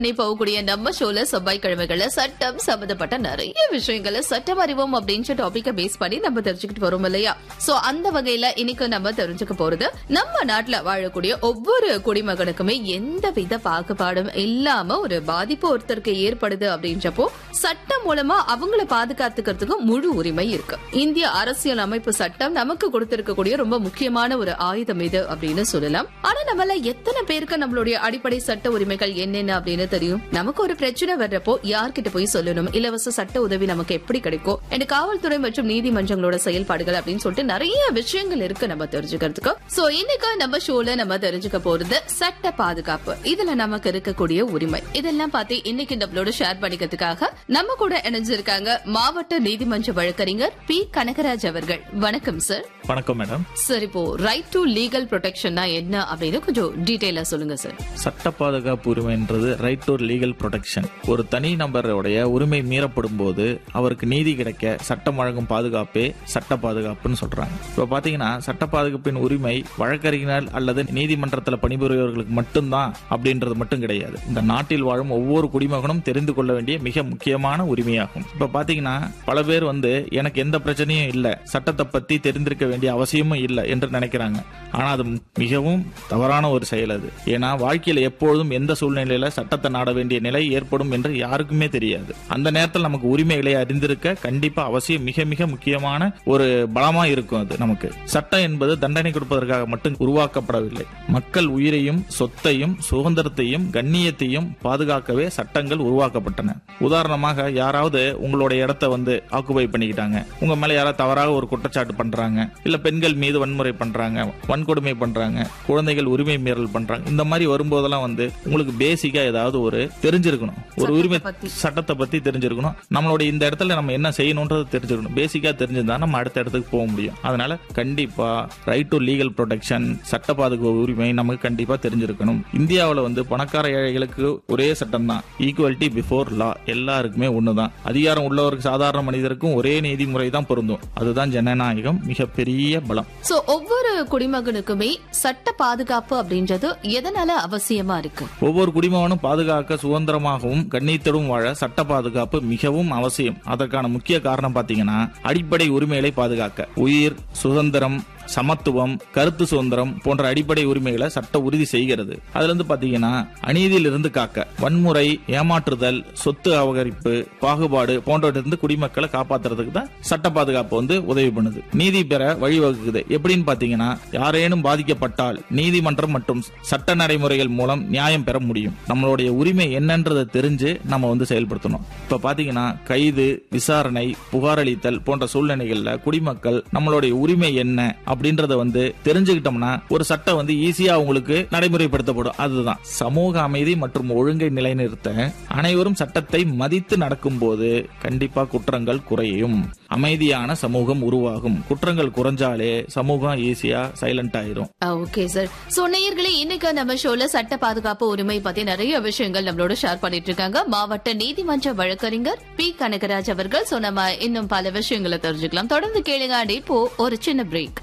நீ போகக்கூடிய நம்ம ஷோல செவ்வாய்க்கிழமைகள்ல சட்டம் சம்பந்தப்பட்ட நிறைய விஷயங்களை சட்டம் அறிவோம் அப்படின்ற டாபிக்க பேஸ் பண்ணி நம்ம தெரிஞ்சுக்கிட்டு வரோம் இல்லையா சோ அந்த வகையில இன்னைக்கு நம்ம தெரிஞ்சுக்க போறது நம்ம நாட்டுல வாழக்கூடிய ஒவ்வொரு குடிமகனுக்குமே எந்த வித பாகுபாடும் இல்லாம ஒரு பாதிப்பு ஒருத்தருக்கு ஏற்படுது அப்படின்றப்போ சட்டம் மூலமா அவங்கள பாதுகாத்துக்கிறதுக்கு முழு உரிமை இருக்கு இந்திய அரசியல் அமைப்பு சட்டம் நமக்கு கொடுத்திருக்கக்கூடிய ரொம்ப முக்கியமான ஒரு ஆயுதம் இது அப்படின்னு சொல்லலாம் ஆனா நம்மள எத்தனை பேருக்கு நம்மளுடைய அடிப்படை சட்ட உரிமைகள் என்னென்ன அப்படின்னு தெரியும் நமக்கு ஒரு பிரச்சனை வர்றப்போ யார்கிட்ட போய் சொல்லணும் இலவச சட்ட உதவி நமக்கு எப்படி கிடைக்கும் and காவல்துறை மற்றும் நீதிமன்றங்களோட செயல்பாடுகள் அப்படின்னு சொல்லிட்டு நிறைய விஷயங்கள் இருக்கு நம்ம தெரிஞ்சுக்கிறதுக்கு சோ இன்னைக்கு நம்ம ஷோல நம்ம தெரிஞ்சுக்க போறது சட்ட பாதுகாப்பு இதுல நமக்கு இருக்கக்கூடிய உரிமை இதெல்லாம் பார்த்து இன்னைக்கு நம்மளோட ஷேர் பண்ணிக்கிறதுக்காக நம்ம கூட இணைஞ்சிருக்காங்க மாவட்ட நீதிமன்ற வழக்கறிஞர் பி கனகராஜ் அவர்கள் வணக்கம் சார் வணக்கம் மேடம் சார் இப்போ ரைட் டு லீகல் ப்ரொடெக்ஷன்னா என்ன அப்படின்னு கொஞ்சம் டீடைலா சொல்லுங்க சார் சட்ட பாதுகாப்பு உரிமைன்றது ரைட் டு லீகல் ப்ரொடெக்ஷன் ஒரு தனி நபருடைய உரிமை மீறப்படும் போது அவருக்கு நீதி கிடைக்க சட்டம் வழங்கும் பாதுகாப்பே சட்ட பாதுகாப்புன்னு சொல்றாங்க இப்ப பாத்தீங்கன்னா சட்ட பாதுகாப்பின் உரிமை வழக்கறிஞர் அல்லது நீதிமன்றத்தில் பணிபுரியவர்களுக்கு மட்டும்தான் அப்படின்றது மட்டும் கிடையாது இந்த நாட்டில் வாழும் ஒவ்வொரு குடிமகனும் தெரிந்து கொள்ள வேண்டிய மிக முக்கியமான உரிமையாகும் இப்ப பாத்தீங்கன்னா பல பேர் வந்து எனக்கு எந்த பிரச்சனையும் இல்ல சட்டத்தை பத்தி தெரிந்திருக்க வேண்டிய அவசியமும் இல்லை என்று நினைக்கிறாங்க ஆனா அது மிகவும் தவறான ஒரு செயல் அது ஏன்னா வாழ்க்கையில எப்பொழுதும் எந்த சூழ்நிலையில சட்டத்தை நாட வேண்டிய நிலை ஏற்படும் என்று யாருக்குமே தெரியாது அந்த நேரத்தில் நமக்கு உரிமைகளை அறிந்திருக்க கண்டிப்பா அவசியம் மிக மிக முக்கியமான ஒரு பலமா இருக்கும் அது நமக்கு சட்டம் என்பது தண்டனை கொடுப்பதற்காக மட்டும் உருவாக்கப்படவில்லை மக்கள் உயிரையும் சொத்தையும் சுதந்திரத்தையும் கண்ணியத்தையும் பாதுகாக்கவே சட்டங்கள் உருவாக்கப்பட்டன உதாரணமாக யாராவது உங்களோட இடத்த வந்து ஆக்குபை பண்ணிக்கிட்டாங்க உங்க மேல யாராவது தவறாக ஒரு குற்றச்சாட்டு பண்றாங்க இல்ல பெண்கள் மீது வன்முறை பண்றாங்க வன்கொடுமை பண்றாங்க குழந்தைகள் உரிமை மீறல் பண்றாங்க இந்த மாதிரி வரும்போதெல்லாம் வந்து உங்களுக்கு பேசிக்கா ஏதாவது ஒரு தெரிஞ்சிருக்கணும் ஒரு உரிமை பத்தி. சட்டத்தை பத்தி தெரிஞ்சிருக்கணும் நம்மளோட இந்த இடத்துல நம்ம என்ன செய்யணும்ன்றது தெரிஞ்சிருக்கணும் பேசிக்கா தெரிஞ்சிருந்தா நம்ம அடுத்த இடத்துக்கு போக முடியும் அதனால கண்டிப்பா ரைட் டு லீகல் ப்ரொடெக்ஷன் சட்ட பாதுகாப்பு உரிமை நமக்கு கண்டிப்பா தெரிஞ்சிருக்கணும் இந்தியாவுல வந்து பணக்கார ஏழைகளுக்கு ஒரே சட்டம் தான் ஈக்குவலிட்டி பிஃபோர் லா எல்லாருக்குமே ஒண்ணுதான் அதிகாரம் உள்ளவருக்கு சாதாரண மனிதருக்கும் ஒரே நீதிமுறை தான் பொருந்தும் அதுதான் ஜனநாயகம் மிகப்பெரிய பலம் சோ ஒவ்வொரு குடிமகனுக்குமே சட்ட பாதுகாப்பு அப்படின்றது எதனால அவசியமா இருக்கு ஒவ்வொரு குடிமகனும் பாதுகாக்க சுதந்திரமாகவும் கண்ணியத்தோடும் வாழ சட்ட பாதுகாப்பு மிகவும் அவசியம் அதற்கான முக்கிய காரணம் பாத்தீங்கன்னா அடிப்படை உரிமைகளை பாதுகாக்க உயிர் சுதந்திரம் சமத்துவம் கருத்து சுதந்திரம் போன்ற அடிப்படை உரிமைகளை சட்ட உறுதி செய்கிறது அதுல இருந்து பாத்தீங்கன்னா அநீதியிலிருந்து காக்க வன்முறை ஏமாற்றுதல் சொத்து அபகரிப்பு பாகுபாடு போன்றவற்றிலிருந்து குடிமக்களை காப்பாத்துறதுக்கு தான் சட்ட பாதுகாப்பு வந்து உதவி பண்ணுது நீதி பெற வழிவகுக்குது எப்படின்னு பாத்தீங்கன்னா யாரேனும் பாதிக்கப்பட்டால் நீதிமன்றம் மற்றும் சட்ட நடைமுறைகள் மூலம் நியாயம் பெற முடியும் நம்மளுடைய உரிமை என்னன்றதை தெரிஞ்சு நம்ம வந்து செயல்படுத்தணும் இப்ப பாத்தீங்கன்னா கைது விசாரணை புகாரளித்தல் போன்ற சூழ்நிலைகள்ல குடிமக்கள் நம்மளுடைய உரிமை என்ன அப்படின்றத வந்து தெரிஞ்சுக்கிட்டோம்னா ஒரு சட்டம் வந்து ஈஸியா அவங்களுக்கு நடைமுறைப்படுத்தப்படும் அதுதான் சமூக அமைதி மற்றும் ஒழுங்கை நிலைநிறுத்த அனைவரும் சட்டத்தை மதித்து நடக்கும்போது கண்டிப்பா குற்றங்கள் குறையும் அமைதியான சமூகம் உருவாகும் குற்றங்கள் குறைஞ்சாலே சமூகம் ஈஸியா சைலண்ட் ஆயிரும் ஓகே சார் சோ நேயர்களே இன்னைக்கு நம்ம ஷோல சட்ட பாதுகாப்பு உரிமை பத்தி நிறைய விஷயங்கள் நம்மளோட ஷேர் பண்ணிட்டு இருக்காங்க மாவட்ட நீதிமன்ற வழக்கறிஞர் பி கனகராஜ் அவர்கள் சோ நம்ம இன்னும் பல விஷயங்களை தெரிஞ்சுக்கலாம் தொடர்ந்து கேளுங்க அண்ட் இப்போ ஒரு சின்ன பிரேக்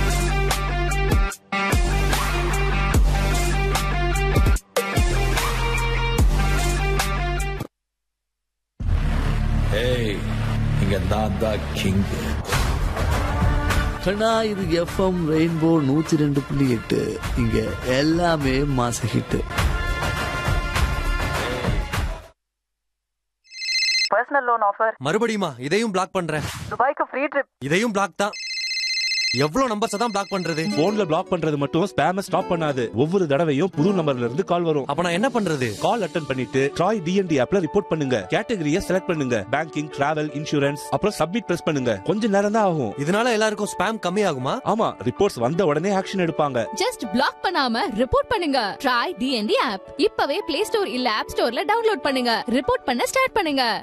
ஏய் இங்க நான் தான் கிங் கண்ணா இது எஃப்எம் ரெயின்போ நூத்தி ரெண்டு புள்ளி எட்டு இங்க எல்லாமே மாச ஹிட் பர்சனல் லோன் ஆஃபர் மறுபடியுமா இதையும் பிளாக் பண்றேன் துபாய்க்கு ஃப்ரீ ட்ரிப் இதையும் பிளாக் தான் எவ்வளவு நம்பர்ஸ் தான் பிளாக் பண்றது போன்ல பிளாக் பண்றது மட்டும் ஸ்பேம ஸ்டாப் பண்ணாது ஒவ்வொரு தடவையும் புது நம்பர்ல இருந்து கால் வரும் அப்ப நான் என்ன பண்றது கால் அட்டன் பண்ணிட்டு ட்ராய் டிஎன்டி ஆப்ல ரிப்போர்ட் பண்ணுங்க கேட்டகரிய செலக்ட் பண்ணுங்க பேங்கிங் டிராவல் இன்சூரன்ஸ் அப்புறம் சப்மிட் பிரஸ் பண்ணுங்க கொஞ்ச நேரம் தான் ஆகும் இதனால எல்லாருக்கும் ஸ்பேம் கம்மி ஆகுமா ஆமா ரிப்போர்ட்ஸ் வந்த உடனே ஆக்ஷன் எடுப்பாங்க ஜஸ்ட் பிளாக் பண்ணாம ரிப்போர்ட் பண்ணுங்க ட்ரை டிஎன்டி ஆப் இப்பவே பிளே ஸ்டோர் இல்ல ஆப் ஸ்டோர்ல டவுன்லோட் பண்ணுங்க ரிப்போர்ட் பண்ண ஸ்டார்ட் பண்ணுங்க